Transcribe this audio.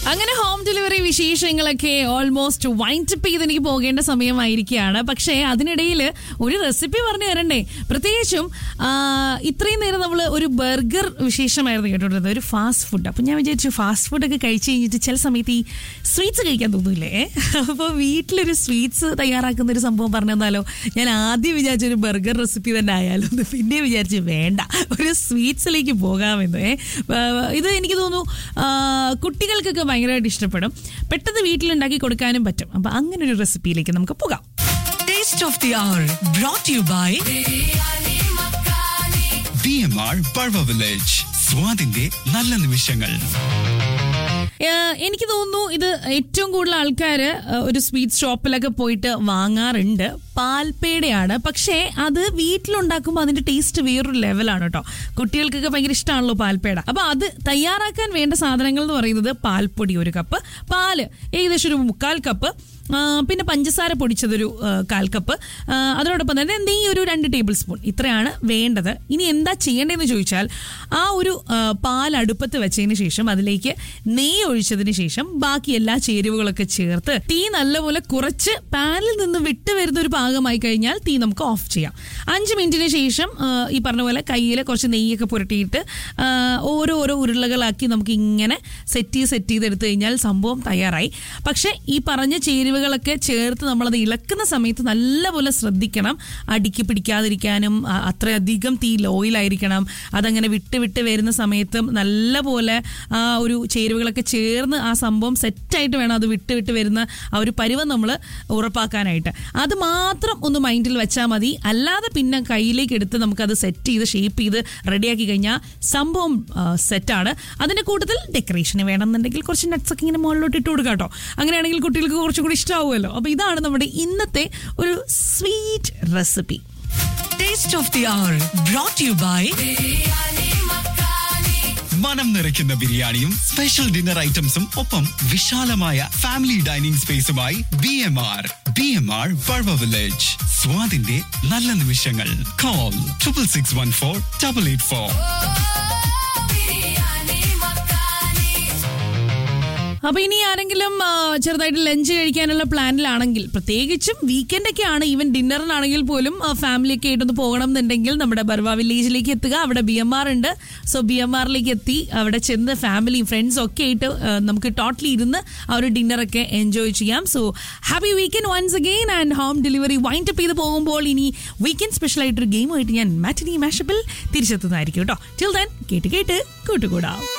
അങ്ങനെ home delivery വിശേഷങ്ങളൊക്കെ almost wind up ചെയ്ത് എനിക്ക് പോകേണ്ട സമയമായിരിക്കുകയാണ് പക്ഷേ അതിനിടയിൽ ഒരു റെസിപ്പി പറഞ്ഞു തരണ്ടേ പ്രത്യേകിച്ചും ആ, ഇത്രയും നേരം നമ്മൾ ഒരു ബർഗർ വിശേഷമായിരുന്നു കേട്ടോണ്ടിരുന്നത് ഒരു ഫാസ്റ്റ് ഫുഡ് അപ്പം ഞാൻ വിചാരിച്ചു ഫാസ്റ്റ് ഫുഡൊക്കെ കഴിച്ച് കഴിഞ്ഞിട്ട് ചില സമയത്ത് ഈ സ്വീറ്റ്സ് കഴിക്കാൻ തോന്നൂലേ അപ്പോൾ വീട്ടിലൊരു സ്വീറ്റ്സ് തയ്യാറാക്കുന്ന ഒരു സംഭവം പറഞ്ഞു തന്നാലോ ഞാൻ ആദ്യം വിചാരിച്ച ഒരു ബർഗർ റെസിപ്പി തന്നെ ആയാലും എന്ന് പിന്നെ വിചാരിച്ചു വേണ്ട ഒരു സ്വീറ്റ്സിലേക്ക് പോകാമെന്ന് ഏ. ആ, ഇത് എനിക്ക് തോന്നുന്നു ആ, കുട്ടികൾക്കൊക്കെ ഭയങ്കരമായിട്ട് ഇഷ്ടപ്പെടും പെട്ടെന്ന് വീട്ടിലുണ്ടാക്കി കൊടുക്കാനും പറ്റും അപ്പം അങ്ങനെ ഒരു റെസിപ്പിയിലേക്ക് നമുക്ക് പോകാം Taste of the Hour brought to you by B M R Parva village സ്വാദിന്റെ നല്ല നിമിഷങ്ങൾ ഏഹ് എനിക്ക് തോന്നുന്നു ഇത് ഏറ്റവും കൂടുതൽ ആൾക്കാർ ഒരു സ്വീറ്റ് ഷോപ്പിലൊക്കെ പോയിട്ട് വാങ്ങാറുണ്ട് പാൽപ്പേടയാണ് പക്ഷേ അത് വീട്ടിലുണ്ടാക്കുമ്പോൾ അതിന്റെ ടേസ്റ്റ് വേറൊരു ലെവലാണ് കേട്ടോ കുട്ടികൾക്കൊക്കെ ഭയങ്കര ഇഷ്ടമാണല്ലോ പാൽപ്പേട അപ്പൊ അത് തയ്യാറാക്കാൻ വേണ്ട സാധനങ്ങൾ എന്ന് പറയുന്നത് പാൽപ്പൊടി ഒരു കപ്പ് പാല് ഏകദേശം ഒരു മുക്കാൽ കപ്പ് ആ, പിന്നെ പഞ്ചസാര പൊടിച്ചതൊരു ആ, കാൽ കപ്പ് ആ, അതിനോടൊപ്പം തന്നെ നെയ്യ് ഒരു രണ്ട് ടേബിൾ സ്പൂൺ ഇത്രയാണ് വേണ്ടത് ഇനി എന്താ ചെയ്യേണ്ടതെന്ന് ചോദിച്ചാൽ ആ ഒരു ആ, പാൽ അടുപ്പത്ത് വെച്ചതിന് ശേഷം അതിലേക്ക് നെയ്യ് ഒഴിച്ചതിന് ശേഷം ബാക്കി എല്ലാ ചേരുവകളൊക്കെ ചേർത്ത് തീ നല്ലപോലെ കുറച്ച് പാനിൽ നിന്ന് വിട്ട് വരുന്ന ഒരു പാകമായി കഴിഞ്ഞാൽ തീ നമുക്ക് ഓഫ് ചെയ്യാം അഞ്ച് മിനിറ്റിന് ശേഷം ആ, ഈ പറഞ്ഞ പോലെ കയ്യിൽ കുറച്ച് നെയ്യൊക്കെ പുരട്ടിയിട്ട് ആ, ഓരോ ഓരോ ഉരുളകളാക്കി നമുക്ക് ഇങ്ങനെ സെറ്റ് ചെയ്ത് സെറ്റ് ചെയ്തെടുത്തു കഴിഞ്ഞാൽ സംഭവം തയ്യാറായി പക്ഷേ ഈ പറഞ്ഞ ചേരുവകളൊക്കെ ചേർത്ത് നമ്മളത് ഇളക്കുന്ന സമയത്ത് നല്ലപോലെ ശ്രദ്ധിക്കണം അടിക്ക് പിടിക്കാതിരിക്കാനും അ- അത്രയധികം തീ ലോയിലായിരിക്കണം അതങ്ങനെ വിട്ട് വിട്ട് വരുന്ന സമയത്തും നല്ലപോലെ ആ ഒരു ചേരുവകളൊക്കെ ചേർന്ന് ആ സംഭവം സെറ്റായിട്ട് വേണം അത് വിട്ട് വിട്ട് വരുന്ന ആ ഒരു പരുവം നമ്മൾ ഉറപ്പാക്കാനായിട്ട് അത് മാത്രം ഒന്ന് മൈൻഡിൽ വെച്ചാൽ മതി അല്ലാതെ പിന്നെ കയ്യിലേക്ക് എടുത്ത് നമുക്കത് സെറ്റ് ചെയ്ത് ഷേപ്പ് ചെയ്ത് റെഡിയാക്കി കഴിഞ്ഞാൽ സംഭവം സെറ്റാണ് അതിന്റെ കൂട്ടത്തിൽ ഡെക്കറേഷന് വേണമെന്നുണ്ടെങ്കിൽ കുറച്ച് നട്ട്സ് ഒക്കെ ഇങ്ങനെ മുകളിലോട്ട് ഇട്ട് കൊടുക്കാം കേട്ടോ അങ്ങനെയാണെങ്കിൽ കുട്ടികൾക്ക് കുറച്ചും കൂടി ഇഷ്ടമാവുമല്ലോ അപ്പൊ ഇതാണ് നമ്മുടെ ഇന്നത്തെ ഒരു sweet recipe Taste of the Hour brought to you by മനം നിറയ്ക്കുന്ന ബിരിയാണിയും സ്പെഷ്യൽ ഡിന്നർ ഐറ്റംസും ഒപ്പം വിശാലമായ ഫാമിലി ഡൈനിങ് സ്പേസുമായി B M R B M R Parva village സ്വാദിന്റെ നല്ല നിമിഷങ്ങൾ call triple six one four double eight four അപ്പൊ ഇനി ആരെങ്കിലും ആ, ചെറുതായിട്ട് ലഞ്ച് കഴിക്കാനുള്ള പ്ലാനിലാണെങ്കിൽ പ്രത്യേകിച്ചും വീക്കെൻഡ് ഒക്കെ ആണ് ഈവൻ ഡിന്നറിനാണെങ്കിൽ പോലും ഫാമിലി ഒക്കെ ആയിട്ടൊന്ന് പോകണം എന്നുണ്ടെങ്കിൽ നമ്മുടെ ബർവ വില്ലേജിലേക്ക് എത്തുക അവിടെ ബി എം ആർ ഉണ്ട് സോ ബി എം ആറിലേക്ക് എത്തി അവിടെ ചെന്ന് ഫാമിലിയും ഫ്രണ്ട്സും ഒക്കെ ആയിട്ട് ആ, നമുക്ക് ടോട്ടലി ഇരുന്ന് ആ ഒരു ഡിന്നറൊക്കെ എൻജോയ് ചെയ്യാം so happy weekend once again and home delivery wind up ചെയ്ത് പോകുമ്പോൾ ഇനി വീക്കെൻഡ് സ്പെഷ്യൽ ആയിട്ടൊരു ഗെയിമായിട്ട് ഞാൻ മാറ്റിനി മാഷപ്പിൽ തിരിച്ചെത്തുന്നതായിരിക്കും കേട്ടോ ടിൽ ദൻ കേട്ട് കേട്ട് കൂട്ടുകൂടാം